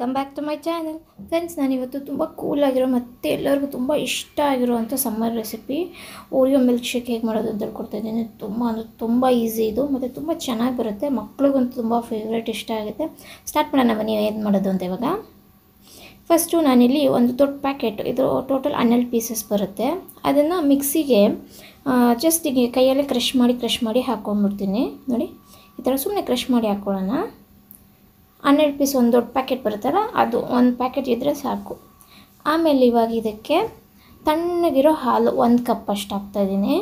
welcome back to my channel friends ನಾನಿವತ್ತು ತುಂಬ ಕೂಲಾಗಿರೋ ಮತ್ತು ಎಲ್ಲರಿಗೂ ತುಂಬ ಇಷ್ಟ ಆಗಿರುವಂಥ summer recipe Oreo milkshake ಹೇಗೆ ಮಾಡೋದು ಅಂತ ಹೇಳ್ಕೊಡ್ತಾ ಇದ್ದೀನಿ ತುಂಬ ಅಂದರೆ ತುಂಬ ಈಸಿ ಇದು ಮತ್ತು ತುಂಬ ಚೆನ್ನಾಗಿ ಬರುತ್ತೆ ಮಕ್ಳಿಗಂತೂ ತುಂಬ ಫೇವ್ರೇಟ್ ಇಷ್ಟ ಆಗುತ್ತೆ ಸ್ಟಾರ್ಟ್ ಮಾಡೋಣ ಬನ್ನಿ ಏನು ಮಾಡೋದು ಅಂತ ಇವಾಗ ಫಸ್ಟು ನಾನಿಲ್ಲಿ ಒಂದು ದೊಡ್ಡ ಪ್ಯಾಕೆಟ್ ಇದು ಟೋಟಲ್ ಹನ್ನೆರಡು ಪೀಸಸ್ ಬರುತ್ತೆ ಅದನ್ನು ಮಿಕ್ಸಿಗೆ ಜಸ್ಟ್ ಈಗ ಕೈಯಲ್ಲೇ ಕ್ರಷ್ ಮಾಡಿ ಕ್ರಷ್ ಮಾಡಿ ಹಾಕ್ಕೊಂಡ್ಬಿಡ್ತೀನಿ ನೋಡಿ ಈ ಥರ ಸುಮ್ಮನೆ ಕ್ರಷ್ ಮಾಡಿ ಹಾಕ್ಕೊಳ್ಳೋಣ ಹನ್ನೆರಡು ಪೀಸ್ ಒಂದು ದೊಡ್ಡ ಪ್ಯಾಕೆಟ್ ಬರುತ್ತಲ್ಲ ಅದು ಒಂದು ಪ್ಯಾಕೆಟ್ ಇದ್ದರೆ ಸಾಕು ಆಮೇಲೆ ಇವಾಗ ಇದಕ್ಕೆ ತಣ್ಣಗಿರೋ ಹಾಲು ಒಂದು ಕಪ್ ಅಷ್ಟು ಹಾಕ್ತಾಯಿದ್ದೀನಿ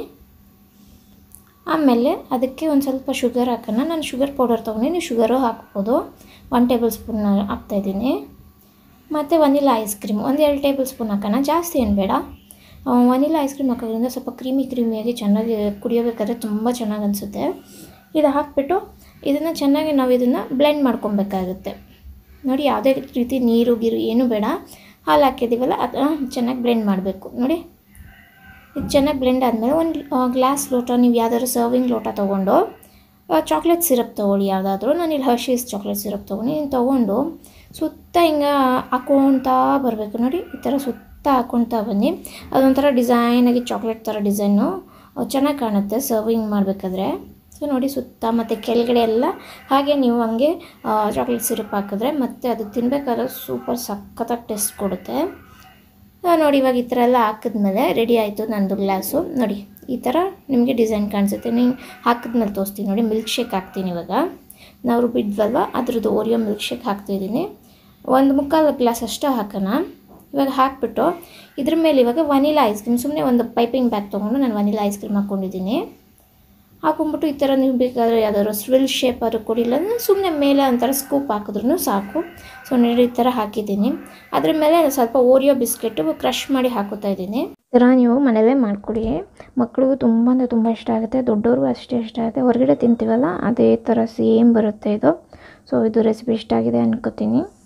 ಆಮೇಲೆ ಅದಕ್ಕೆ ಒಂದು ಸ್ವಲ್ಪ ಶುಗರ್ ಹಾಕೋಣ ನಾನು ಶುಗರ್ ಪೌಡರ್ ತೊಗೊಂಡು ನೀವು ಶುಗರು ಹಾಕ್ಬೋದು ಒನ್ ಟೇಬಲ್ ಸ್ಪೂನ್ ಹಾಕ್ತಾಯಿದ್ದೀನಿ ಮತ್ತು ವನಿಲಾ ಐಸ್ ಕ್ರೀಮ್ ಒಂದು ಎರಡು ಟೇಬಲ್ ಸ್ಪೂನ್ ಹಾಕೋಣ ಜಾಸ್ತಿ ಏನು ಬೇಡ ವನಿಲಾ ಐಸ್ ಕ್ರೀಮ್ ಹಾಕೋದ್ರಿಂದ ಸ್ವಲ್ಪ ಕ್ರೀಮಿ ಕ್ರೀಮಿಯಾಗಿ ಚೆನ್ನಾಗಿ ಕುಡಿಯೋಬೇಕಾದ್ರೆ ತುಂಬ ಚೆನ್ನಾಗಿ ಅನಿಸುತ್ತೆ ಇದು ಹಾಕ್ಬಿಟ್ಟು ಇದನ್ನು ಚೆನ್ನಾಗಿ ನಾವು ಇದನ್ನು ಬ್ಲೆಂಡ್ ಮಾಡ್ಕೊಬೇಕಾಗುತ್ತೆ ನೋಡಿ ಯಾವುದೇ ರೀತಿ ನೀರು ಗೀರು ಏನೂ ಬೇಡ ಹಾಲು ಹಾಕಿದ್ದೀವಲ್ಲ ಅದು ಚೆನ್ನಾಗಿ ಬ್ಲೆಂಡ್ ಮಾಡಬೇಕು ನೋಡಿ ಇದು ಚೆನ್ನಾಗಿ ಬ್ಲೆಂಡ್ ಆದಮೇಲೆ ಒಂದು ಗ್ಲಾಸ್ ಲೋಟ ನೀವು ಯಾವ್ದಾದ್ರು ಸರ್ವಿಂಗ್ ಲೋಟ ತೊಗೊಂಡು ಚಾಕ್ಲೇಟ್ ಸಿರಪ್ ತೊಗೊಳ್ಳಿ ಯಾವುದಾದ್ರೂ ನಾನು ಇಲ್ಲಿ ಹರ್ಷೀಸ್ ಚಾಕ್ಲೇಟ್ ಸಿರಪ್ ತೊಗೊಂಡು ಇದನ್ನು ತೊಗೊಂಡು ಸುತ್ತ ಹಿಂಗೆ ಹಾಕ್ಕೊಳ್ತಾ ಬರಬೇಕು ನೋಡಿ ಈ ಥರ ಸುತ್ತ ಹಾಕ್ಕೊಳ್ತಾ ಬನ್ನಿ ಅದೊಂಥರ ಡಿಸೈನಾಗಿ ಚಾಕ್ಲೇಟ್ ಥರ ಡಿಸೈನು ಚೆನ್ನಾಗಿ ಕಾಣುತ್ತೆ ಸರ್ವಿಂಗ್ ಮಾಡಬೇಕಾದ್ರೆ ಸೊ ನೋಡಿ ಸುತ್ತ ಮತ್ತು ಕೆಳಗಡೆ ಎಲ್ಲ ಹಾಗೆ ನೀವು ಹಂಗೆ ಚಾಕ್ಲೇಟ್ ಸಿರಪ್ ಹಾಕಿದ್ರೆ ಮತ್ತು ಅದು ತಿನ್ಬೇಕಾದ್ರೆ ಸೂಪರ್ ಸಖತ್ತಾಗಿ ಟೇಸ್ಟ್ ಕೊಡುತ್ತೆ ನೋಡಿ ಇವಾಗ ಈ ಥರ ಎಲ್ಲ ಹಾಕಿದ್ಮೇಲೆ ರೆಡಿ ಆಯಿತು ನಂದು ಗ್ಲಾಸು ನೋಡಿ ಈ ಥರ ನಿಮಗೆ ಡಿಸೈನ್ ಕಾಣಿಸುತ್ತೆ ನೀವು ಹಾಕಿದ್ಮೇಲೆ ತೋರಿಸ್ತೀನಿ ನೋಡಿ ಮಿಲ್ಕ್ ಶೇಕ್ ಹಾಕ್ತೀನಿ ಇವಾಗ ನಾವು ರುಬ್ಬಿದ್ವಲ್ವ ಅದ್ರದ್ದು ಓರಿಯೋ ಮಿಲ್ಕ್ ಶೇಕ್ ಹಾಕ್ತಿದ್ದೀನಿ ಒಂದು ಮುಕ್ಕಾಲು ಗ್ಲಾಸ್ ಅಷ್ಟು ಹಾಕೋಣ ಇವಾಗ ಹಾಕ್ಬಿಟ್ಟು ಇದ್ರ ಮೇಲೆ ಇವಾಗ ವನಿಲಾ ಐಸ್ ಕ್ರೀಮ್ ಸುಮ್ಮನೆ ಒಂದು ಪೈಪಿಂಗ್ ಬ್ಯಾಗ್ ತೊಗೊಂಡು ನಾನು ವನಿಲಾ ಐಸ್ ಕ್ರೀಮ್ ಹಾಕ್ಕೊಂಡಿದ್ದೀನಿ ಹಾಕೊಂಡ್ಬಿಟ್ಟು ಈ ಥರ ನೀವು ಬೇಕಾದರೆ ಯಾವ್ದಾದ್ರು ಸ್ವಿಲ್ ಶೇಪ್ ಆದರೂ ಕೊಡಿಲ್ಲ ಅಂದರೆ ಸುಮ್ಮನೆ ಮೇಲೆ ಒಂಥರ ಸ್ಕೂಪ್ ಹಾಕಿದ್ರೂ ಸಾಕು ಸೊ ನೋಡಿ ಈ ಥರ ಹಾಕಿದ್ದೀನಿ ಅದ್ರ ಮೇಲೆ ಸ್ವಲ್ಪ ಓರಿಯೋ ಬಿಸ್ಕೆಟು ಕ್ರಷ್ ಮಾಡಿ ಹಾಕೋತಾ ಇದ್ದೀನಿ ಈ ಥರ ನೀವು ಮನೇಲೇ ಮಾಡಿಕೊಡಿ ಮಕ್ಕಳಿಗೂ ತುಂಬ ಅಂದರೆ ತುಂಬ ಇಷ್ಟ ಆಗುತ್ತೆ ದೊಡ್ಡವ್ರಿಗೂ ಅಷ್ಟೇ ಇಷ್ಟ ಆಗುತ್ತೆ ಹೊರಗಡೆ ತಿಂತೀವಲ್ಲ ಅದೇ ಥರ ಸೇಮ್ ಬರುತ್ತೆ ಇದು ಸೊ ಇದು ರೆಸಿಪಿ ಇಷ್ಟ ಆಗಿದೆ ಅನ್ಕೋತೀನಿ